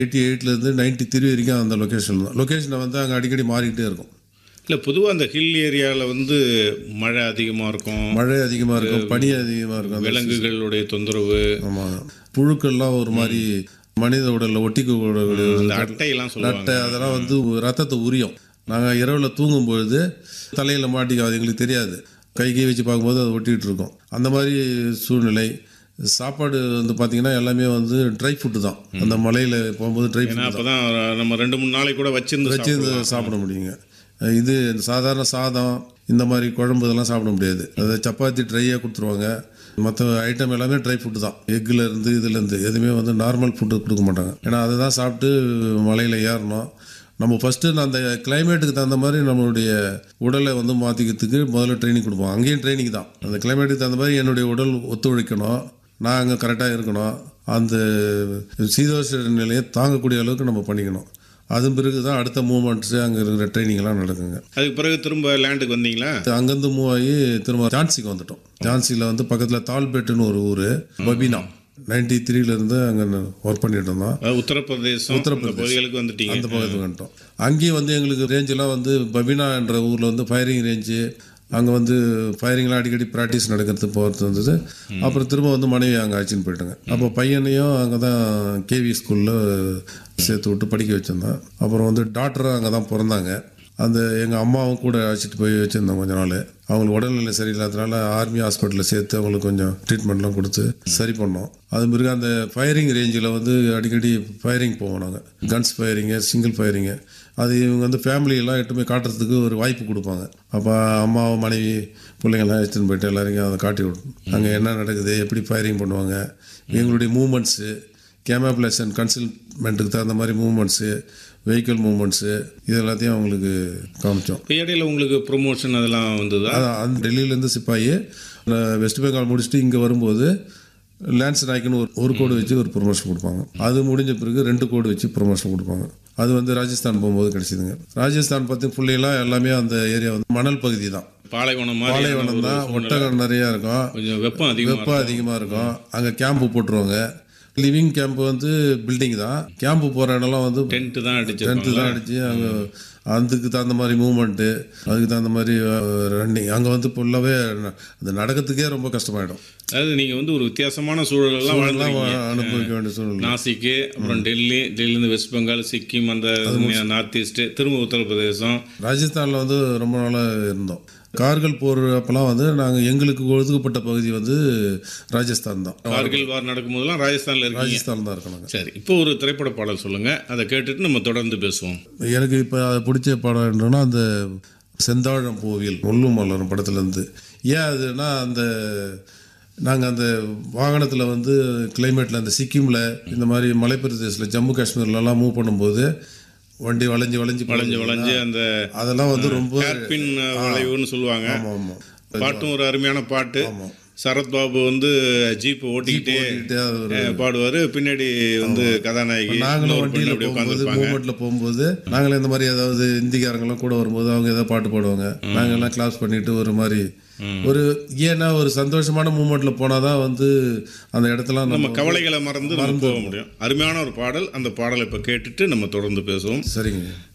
eighty எயிட்லேருந்து ninety three வரைக்கும் அந்த location தான் லொக்கேஷனை வந்து அங்கே அடிக்கடி மாறிக்கிட்டே இருக்கும் இல்லை பொதுவாக அந்த ஹில் ஏரியாவில் வந்து மழை அதிகமாக இருக்கும் மழை அதிகமாக இருக்கும் பனி அதிகமாக இருக்கும் அந்த விலங்குகளுடைய தொந்தரவு ஆமாம் புழுக்கள்லாம் ஒரு மாதிரி மனித உடலில் ஒட்டிக்க அந்த அட்டையெல்லாம் சொல்லுவாங்க நட்டை அதெல்லாம் வந்து ரத்தத்தை உரியும் நாங்கள் இரவில் தூங்கும் பொழுது தலையில் மாட்டிக்காது எங்களுக்கு தெரியாது கை கை வச்சு பார்க்கும்போது அது ஒட்டிகிட்டு இருக்கும் அந்த மாதிரி சூழ்நிலை சாப்பாடு வந்து பார்த்திங்கன்னா எல்லாமே வந்து ட்ரை ஃபுட்டு தான் அந்த மலையில் போகும்போது ட்ரை ஏன்னா ஃபுட் அப்போ தான் நம்ம ரெண்டு மூணு நாளைக்கு கூட வச்சிருந்து வச்சு இந்த சாப்பிட முடியுங்க இது சாதாரண சாதம் இந்த மாதிரி குழம்பு இதெல்லாம் சாப்பிட முடியாது அது சப்பாத்தி ட்ரையாக கொடுத்துருவாங்க மற்ற ஐட்டம் எல்லாமே ட்ரை ஃபுட்டு தான் எக்கில் இருந்து இதுலேருந்து எதுவுமே வந்து நார்மல் ஃபுட்டு கொடுக்க மாட்டாங்க ஏன்னா அதை தான் சாப்பிட்டு மலையில் ஏறணும் நம்ம ஃபஸ்ட்டு அந்த கிளைமேட்டுக்கு தகுந்த மாதிரி நம்மளுடைய உடலை வந்து மாற்றிக்கிறதுக்கு முதல்ல ட்ரைனிங் கொடுப்போம் அங்கேயும் ட்ரைனிங் தான் அந்த கிளைமேட்டுக்கு தகுந்த மாதிரி என்னுடைய உடல் ஒத்துழைக்கணும் நான் அங்கே கரெக்டாக இருக்கணும் அந்த சீதோஷ நிலையை தாங்கக்கூடிய அளவுக்கு நம்ம பண்ணிக்கணும் அதன் பிறகு தான் அடுத்த மூமெண்ட்ஸு அங்கே இருக்கிற ட்ரைனிங்லாம் நடக்குங்க அதுக்கு பிறகு திரும்ப லேண்டுக்கு வந்தீங்களா அங்கேருந்து மூவ் ஆகி திரும்ப ஜான்சிக்கு வந்துட்டோம் ஜான்சியில் வந்து பக்கத்தில் தால்பேட்டுன்னு ஒரு ஊர் பபினா நைன்டி த்ரீலேருந்து அங்கே ஒர்க் பண்ணிட்டு இருந்தோம் அதாவது உத்தரப்பிரதேசம் அந்த பகுதிகளுக்கு வந்துட்டீங்க அந்த பக்கத்துக்கு வந்துட்டோம் அங்கேயும் வந்து எங்களுக்கு ரேஞ்செலாம் வந்து பபினா என்ற ஊரில் வந்து ஃபயரிங் ரேஞ்சு அங்கே வந்து ஃபயரிங்லாம் அடிக்கடி ப்ராக்டிஸ் நடக்கிறது போகிறது வந்தது அப்புறம் திரும்ப வந்து மனைவி அங்கே அழைச்சின்னு போயிட்டாங்க அப்போ பையனையும் அங்கே தான் கேவி ஸ்கூலில் சேர்த்து விட்டு படிக்க வச்சுருந்தேன் அப்புறம் வந்து டாக்டரும் அங்கே தான் பிறந்தாங்க அந்த எங்கள் அம்மாவும் கூட அழைச்சிட்டு போய் வச்சுருந்தோம் கொஞ்ச நாள் அவங்களுக்கு உடல்நிலை சரியில்லாதனால ஆர்மி ஹாஸ்பிட்டலில் சேர்த்து அவங்களுக்கு கொஞ்சம் ட்ரீட்மெண்ட்லாம் கொடுத்து சரி பண்ணோம் அது பிறகு அந்த ஃபயரிங் ரேஞ்சில் வந்து அடிக்கடி ஃபயரிங் போவோம் நாங்கள் கன்ஸ் ஃபயரிங்கு சிங்கிள் ஃபயரிங்கு அது இவங்க வந்து ஃபேமிலியெல்லாம் எட்டுமே காட்டுறதுக்கு ஒரு வாய்ப்பு கொடுப்பாங்க அப்போ அம்மா மனைவி பிள்ளைங்கள்லாம் எடுத்துன்னு போயிட்டு எல்லாரையும் அதை காட்டி விடணும் அங்கே என்ன நடக்குது எப்படி ஃபயரிங் பண்ணுவாங்க எங்களுடைய மூமெண்ட்ஸு கேமப்லேஷன் கன்சல்மெண்ட்டுக்கு தகுந்த மாதிரி மூமெண்ட்ஸு வெஹிக்கிள் மூமெண்ட்ஸு இது எல்லாத்தையும் அவங்களுக்கு காமிச்சோம் இப்போ இடையில உங்களுக்கு ப்ரொமோஷன் அதெல்லாம் வந்ததா அதான் அந்த டெல்லியிலேருந்து சிப்பாயி நான் வெஸ்ட் பெங்கால் முடிச்சுட்டு இங்கே வரும்போது லேன்ஸ் நாய்க்குன்னு ஒரு ஒரு கோடு வச்சு ஒரு ப்ரொமோஷன் கொடுப்பாங்க அது முடிஞ்ச பிறகு ரெண்டு கோடு வச்சு ப்ரொமோஷன் கொடுப்பாங்க அது வந்து ராஜஸ்தான் போகும்போது கிடைச்சிதுங்க ராஜஸ்தான் பற்றி ஃபுல்லையெல்லாம் எல்லாமே அந்த ஏரியா வந்து மணல் பகுதி தான் பாலைவனம் மாதிரி பாலைவனம் தான் ஒட்டகம் நிறையா இருக்கும் கொஞ்சம் வெப்பம் அதிகமாக வெப்பம் அதிகமாக இருக்கும் அங்கே கேம்ப்பு போட்டுருவாங்க லிவிங் கேம்ப் வந்து பில்டிங் தான் கேம்ப்பு போகிற இடம்லாம் வந்து டென்ட்டு தான் அடிச்சு டென்த்து தான் அடித்து அங்கே அதுக்கு தகுந்த மாதிரி மூமெண்ட்டு அதுக்கு தகுந்த மாதிரி ரன்னிங் அங்கே வந்து ஃபுல்லாகவே அது நடக்கிறதுக்கே ரொம்ப கஷ்டமாயிடும் அதாவது நீங்கள் வந்து ஒரு வித்தியாசமான சூழலெல்லாம் வாழ்ந்துருக்கீங்க அனுபவிக்க வேண்டிய சூழ்நிலை நாசிக்கு அப்புறம் டெல்லி டெல்லியிலேருந்து வெஸ்ட் பெங்கால் சிக்கிம் அந்த நார்த் ஈஸ்ட்டு திரும்ப உத்தரப்பிரதேசம் ராஜஸ்தானில் வந்து ரொம்ப நாளாக இருந்தோம் கார்கள் போகிற அப்போலாம் வந்து நாங்கள் எங்களுக்கு ஒதுக்கப்பட்ட பகுதி வந்து ராஜஸ்தான் தான் கார்கில் வார் நடக்கும்போதெல்லாம் ராஜஸ்தானில் இருக்கீங்க ராஜஸ்தான் தான் இருக்கணும் சரி இப்போ ஒரு திரைப்பட பாடல் சொல்லுங்கள் அதை கேட்டுட்டு நம்ம தொடர்ந்து பேசுவோம் எனக்கு இப்போ பிடிச்ச படம் என்னன்னா அந்த செந்தாழம் பூவில் முள்ளும் மலரும் படத்துலேருந்து ஏன் அதுனா அந்த நாங்கள் அந்த வாகனத்தில் வந்து கிளைமேட்டில் அந்த சிக்கிமில் இந்த மாதிரி மலைப்பிரதேசத்தில் ஜம்மு காஷ்மீர்லலாம் மூவ் பண்ணும்போது வண்டி வளைஞ்சு வளைஞ்சு வளைஞ்சு வளைஞ்சு அந்த அதெல்லாம் வந்து ரொம்ப பின் வளைவுன்னு சொல்லுவாங்க ஆமாம் ஆமாம் பாட்டும் ஒரு அருமையான பாட்டு சரத்பாபு வந்து ஜீப் ஓட்டிக்கிட்டே அது பாடுவார் பின்னாடி வந்து கதாநாயகி நாங்களும் இன்னொரு பெண்ணு வண்டியில் அப்படி போகும்போது உட்காந்துருப்பாங்க மூமெண்ட்டில் போகும்போது நாங்களும் இந்த மாதிரி ஏதாவது இந்திக்காரங்கெல்லாம் கூட வரும்போது அவங்க ஏதாவது பாட்டு பாடுவாங்க நாங்கள் எல்லாம் கிளாஸ் பண்ணிட்டு ஒரு மாதிரி ஒரு ஏன்னா ஒரு சந்தோஷமான மூமெண்ட்டில் போனால் தான் வந்து அந்த இடத்துல நம்ம நம்ம கவலைகளை மறந்து நம்ம போக முடியும் அருமையான ஒரு பாடல் அந்த பாடலை இப்போ கேட்டுட்டு நம்ம தொடர்ந்து பேசுவோம் சரிங்க